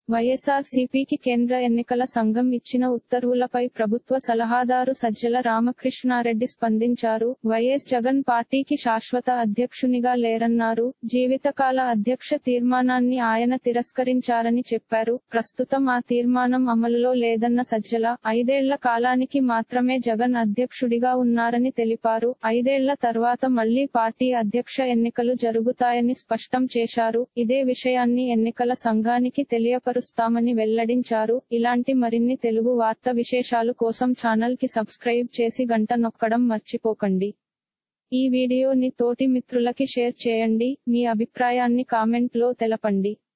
వైఎస్ఆర్సీపీకి కేంద్ర ఎన్నికల సంఘం ఇచ్చిన ఉత్తర్వులపై ప్రభుత్వ సలహాదారు సజ్జల రామకృష్ణారెడ్డి స్పందించారు వైఎస్ జగన్ పార్టీకి శాశ్వత అధ్యక్షునిగా లేరన్నారు జీవితకాల అధ్యక్ష తీర్మానాన్ని ఆయన తిరస్కరించారని చెప్పారు ప్రస్తుతం ఆ తీర్మానం అమలులో లేదన్న సజ్జల ఐదేళ్ల కాలానికి మాత్రమే జగన్ అధ్యక్షుడిగా ఉన్నారని తెలిపారు ఐదేళ్ల తర్వాత మళ్లీ పార్టీ అధ్యక్ష ఎన్నికలు జరుగుతాయని స్పష్టం చేశారు ఇదే విషయాన్ని ఎన్నికల సంఘానికి తెలియపరుస్తామని వెల్లడించారు ఇలాంటి మరిన్ని తెలుగు వార్త విశేషాలు కోసం ఛానల్ కి సబ్స్క్రైబ్ చేసి గంట నొక్కడం మర్చిపోకండి ఈ వీడియోని తోటి మిత్రులకి షేర్ చేయండి మీ అభిప్రాయాన్ని కామెంట్ లో తెలపండి